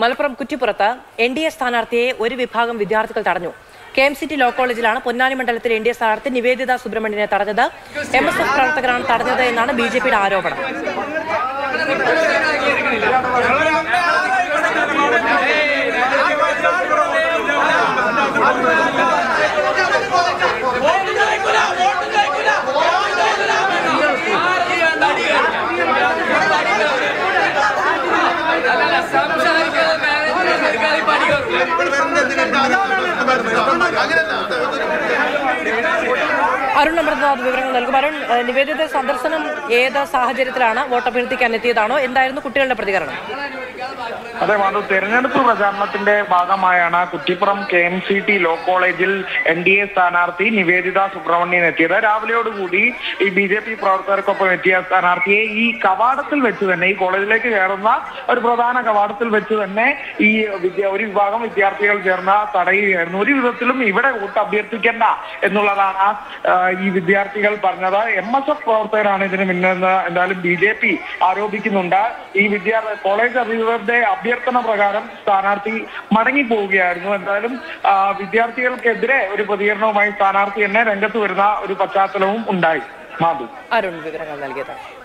മലപ്പുറം കുറ്റിപ്പുറത്ത് N D A സ്ഥാനാർത്ഥിയെ ഒരു വിഭാഗം വിദ്യാർത്ഥികൾ തടഞ്ഞു K M C T law കോളേജിലാണ് പൊന്നാനി മണ്ഡലത്തിലെ എൻ ഡി എ സ്ഥാനാർത്ഥി നിവേദിത സുബ്രഹ്മണ്യനെ തടഞ്ഞത് എം എസ് എഫ് പ്രവർത്തകരാണ് തടഞ്ഞത് എന്നാണ് ബി ജെ പിയുടെ ആരോപണം അരുൺ അമൃതനാഥ് വിവരങ്ങൾ നൽകും അരുൺ ഏഹ്, നിവേദിത സന്ദർശനം ഏത് സാഹചര്യത്തിലാണ് വോട്ടഭ്യർത്ഥിക്കാൻ എത്തിയതാണോ എന്തായിരുന്നു കുട്ടികളുടെ പ്രതികരണം അതെ മാധു തെരഞ്ഞെടുപ്പ് പ്രചാരണത്തിന്റെ ഭാഗമായാണ് കുറ്റിപ്പുറം K M C T law കോളേജിൽ എൻ ഡി എ സ്ഥാനാർത്ഥി നിവേദിത സുബ്രഹ്മണ്യൻ എത്തിയത് രാവിലെയോടുകൂടി ഈ ബി ജെ പി പ്രവർത്തകർക്കൊപ്പം എത്തിയ സ്ഥാനാർത്ഥിയെ ഈ കവാടത്തിൽ വെച്ച് തന്നെ ഈ കോളേജിലേക്ക് കയറുന്ന ഒരു പ്രധാന കവാടത്തിൽ വെച്ച് തന്നെ ഈ വിദ്യ ഒരു വിഭാഗം വിദ്യാർത്ഥികൾ ചേർന്ന് തടയുകയായിരുന്നു ഒരു വിധത്തിലും ഇവിടെ വോട്ട് അഭ്യർത്ഥിക്കേണ്ട എന്നുള്ളതാണ് ആ, ഈ വിദ്യാർത്ഥികൾ പറഞ്ഞത് എം എസ് എഫ് പ്രവർത്തകരാണ് ഇതിന് മുന്നെന്ന് എന്തായാലും ബി ജെ പി ആരോപിക്കുന്നുണ്ട് ഈ വിദ്യാർത്ഥി കോളേജ് അധികൃതരുടെ അഭ്യർത്ഥന പ്രകാരം സ്ഥാനാർത്ഥി മടങ്ങി പോവുകയായിരുന്നു എന്തായാലും ആ, വിദ്യാർത്ഥികൾക്കെതിരെ ഒരു പ്രതികരണവുമായി സ്ഥാനാർത്ഥി തന്നെ രംഗത്ത് വരുന്ന ഒരു പശ്ചാത്തലവും ഉണ്ടായി മാധു അരുൺ വിവരങ്ങൾ നൽകിയത്